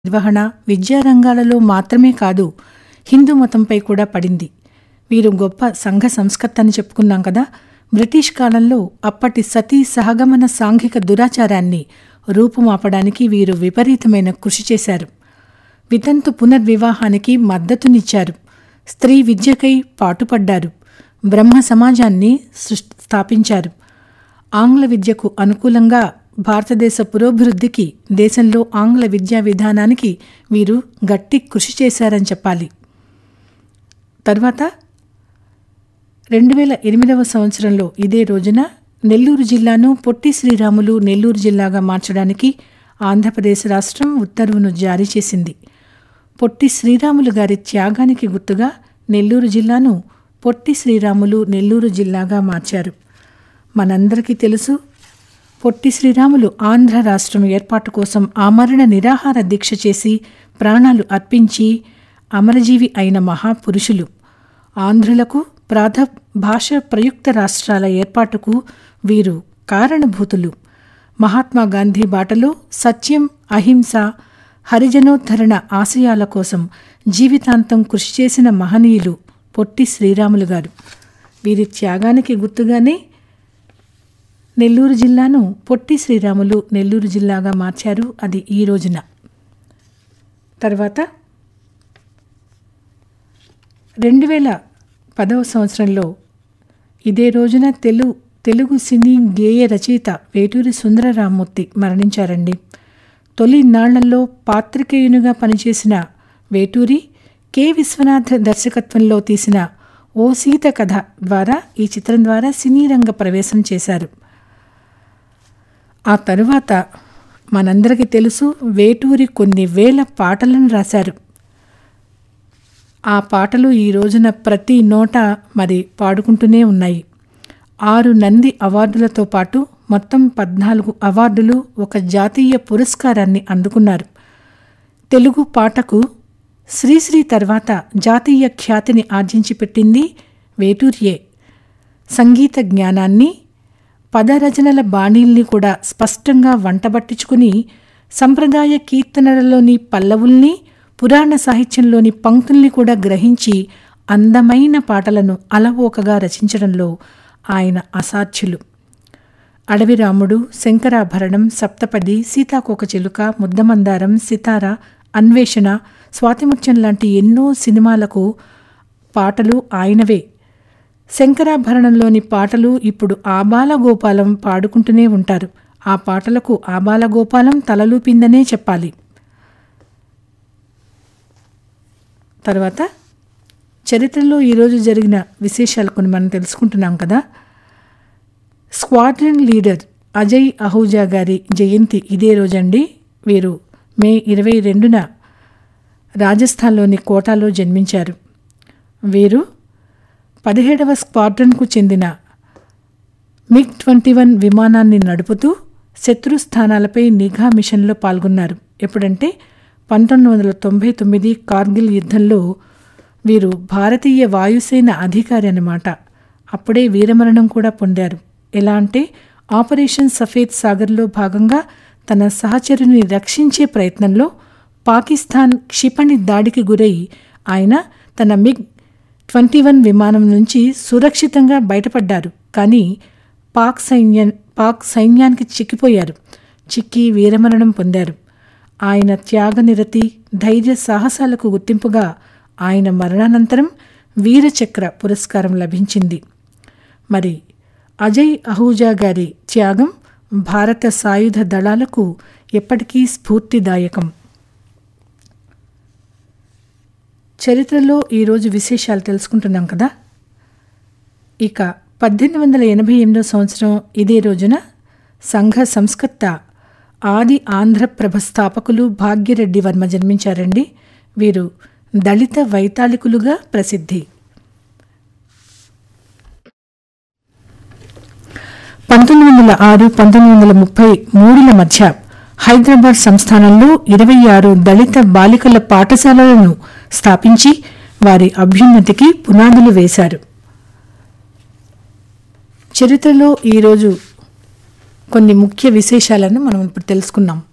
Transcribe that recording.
నిర్వహణ విద్యారంగాలలో మాత్రమే కాదు హిందూ మతంపై కూడా పడింది వీరు గొప్ప సంఘ సంస్కర్త అని చెప్పుకున్నాం కదా బ్రిటిష్ కాలంలో అప్పటి సతీ సహగమన సాంఘిక దురాచారాన్ని రూపుమాపడానికి వీరు విపరీతమైన కృషి చేశారు వితంతు పునర్వివాహానికి మద్దతునిచ్చారు స్త్రీ విద్యకై పాటుపడ్డారు బ్రహ్మ సమాజాన్ని సృష్టి స్థాపించారు ఆంగ్ల విద్యకు అనుకూలంగా భారతదేశ పురోభివృద్ధికి దేశంలో ఆంగ్ల విద్యా విధానానికి వీరు గట్టి కృషి చేశారని చెప్పాలి తర్వాత రెండు వేల ఎనిమిదవ సంవత్సరంలో ఇదే రోజున నెల్లూరు జిల్లాను పొట్టి శ్రీరాములు నెల్లూరు జిల్లాగా మార్చడానికి ఆంధ్రప్రదేశ్ రాష్ట్రం ఉత్తర్వును జారీ చేసింది పొట్టి శ్రీరాములు గారి త్యాగానికి గుర్తుగా నెల్లూరు జిల్లాను పొట్టి శ్రీరాములు నెల్లూరు జిల్లాగా మార్చారు మనందరికీ తెలుసు పొట్టి శ్రీరాములు ఆంధ్ర రాష్ట్రం ఏర్పాటు కోసం ఆమరణ నిరాహార దీక్ష చేసి ప్రాణాలు అర్పించి అమరజీవి అయిన మహాపురుషులు ఆంధ్రులకు ప్రాధ భాష ప్రయుక్త రాష్ట్రాల ఏర్పాటుకు వీరు కారణభూతులు మహాత్మా గాంధీ బాటలో సత్యం అహింస హరిజనోద్ధరణ ఆశయాల కోసం జీవితాంతం కృషి చేసిన మహనీయులు పొట్టి శ్రీరాములు గారు వీరి త్యాగానికి గుర్తుగానే నెల్లూరు జిల్లాను పొట్టి శ్రీరాములు నెల్లూరు జిల్లాగా మార్చారు అది ఈ రోజున తర్వాత రెండు వేల పదవ సంవత్సరంలో ఇదే రోజున తెలుగు తెలుగు సినీ గేయ రచయిత వేటూరి సుందరరామూర్తి మరణించారండి తొలి నాళ్లలో పాత్రికేయునిగా పనిచేసిన వేటూరి కె విశ్వనాథ్ దర్శకత్వంలో తీసిన ఓ సీత కథ ద్వారా ఈ చిత్రం ద్వారా సినీ రంగ ప్రవేశం చేశారు ఆ తరువాత మనందరికీ తెలుసు వేటూరి కొన్ని వేల పాటలను రాశారు ఆ పాటలు ఈ రోజున ప్రతి నోట మరి పాడుకుంటూనే ఉన్నాయి ఆరు నంది అవార్డులతో పాటు మొత్తం పద్నాలుగు అవార్డులు ఒక జాతీయ పురస్కారాన్ని అందుకున్నారు తెలుగు పాటకు శ్రీశ్రీ తర్వాత జాతీయ ఖ్యాతిని ఆర్జించి పెట్టింది వేటూరియే సంగీత జ్ఞానాన్ని పదరచనల బాణీల్ని కూడా స్పష్టంగా వంటబట్టించుకుని సంప్రదాయ కీర్తనలలోని పల్లవుల్ని పురాణ సాహిత్యంలోని పంక్తుల్ని కూడా గ్రహించి అందమైన పాటలను అలవోకగా రచించడంలో ఆయన అసాధ్యులు అడవిరాముడు శంకరాభరణం సప్తపది సీతాకోక చిలుక ముద్దమందారం సితార అన్వేషణ స్వాతిముత్యం లాంటి ఎన్నో సినిమాలకు పాటలు ఆయనవే శంకరాభరణంలోని పాటలు ఇప్పుడు ఆబాలగోపాలం పాడుకుంటూనే ఉంటారు ఆ పాటలకు ఆబాలగోపాలం తలలూపిందనే చెప్పాలి తర్వాత చరిత్రలో ఈరోజు జరిగిన విశేషాలు కొన్ని మనం తెలుసుకుంటున్నాం కదా స్క్వాడ్రన్ లీడర్ అజయ్ అహూజా గారి జయంతి ఇదే రోజండి వీరు మే ఇరవై రెండున రాజస్థాన్లోని కోటాలో జన్మించారు వీరు పదిహేడవ స్క్వాడ్రన్కు చెందిన మిగ్ ట్వంటీ వన్ విమానాన్ని నడుపుతూ శత్రు స్థానాలపై నిఘా మిషన్లో పాల్గొన్నారు ఎప్పుడంటే పంతొమ్మిది వందల తొంభై తొమ్మిది కార్గిల్ యుద్ధంలో వీరు భారతీయ వాయుసేన అధికారి అన్నమాట అప్పుడే వీరమరణం కూడా పొందారు ఎలా అంటే ఆపరేషన్ సఫేద్ సాగర్లో భాగంగా తన సహచరుని రక్షించే ప్రయత్నంలో పాకిస్తాన్ క్షిపణి దాడికి గురై ఆయన తన మిగ్ ట్వంటీ వన్ విమానం నుంచి సురక్షితంగా బయటపడ్డారు కానీ పాక్ సైన్యం పాక్ సైన్యానికి చిక్కిపోయారు చిక్కి వీరమరణం పొందారు ఆయన త్యాగనిరతి ధైర్య సాహసాలకు గుర్తింపుగా ఆయన మరణానంతరం వీరచక్ర పురస్కారం లభించింది మరి అజయ్ అహూజా గారి త్యాగం భారత సాయుధ దళాలకు ఎప్పటికీ స్ఫూర్తిదాయకం చరిత్రలో ఈరోజు విశేషాలు తెలుసుకుంటున్నాం కదా ఇక పద్దెనిమిది వందల ఎనభై ఎనిమిదో సంవత్సరం ఇదే రోజున సంఘ సంస్కర్త ఆది ఆంధ్రప్రభ స్థాపకులు భాగ్యరెడ్డి వర్మ జన్మించారండి వీరు దళిత వైతాళికులుగా ప్రసిద్ధి పంతొమ్మిది వందల ఆరు పంతొమ్మిది వందల ముప్పై మూడుల మధ్య హైదరాబాద్ సంస్థానంలో ఇరవై ఆరు దళిత బాలికల పాఠశాలలను స్థాపించి వారి అభ్యున్నతికి పునాదులు వేశారు చరిత్రలో ఈరోజు కొన్ని ముఖ్య విశేషాలను మనం ఇప్పుడు తెలుసుకున్నాం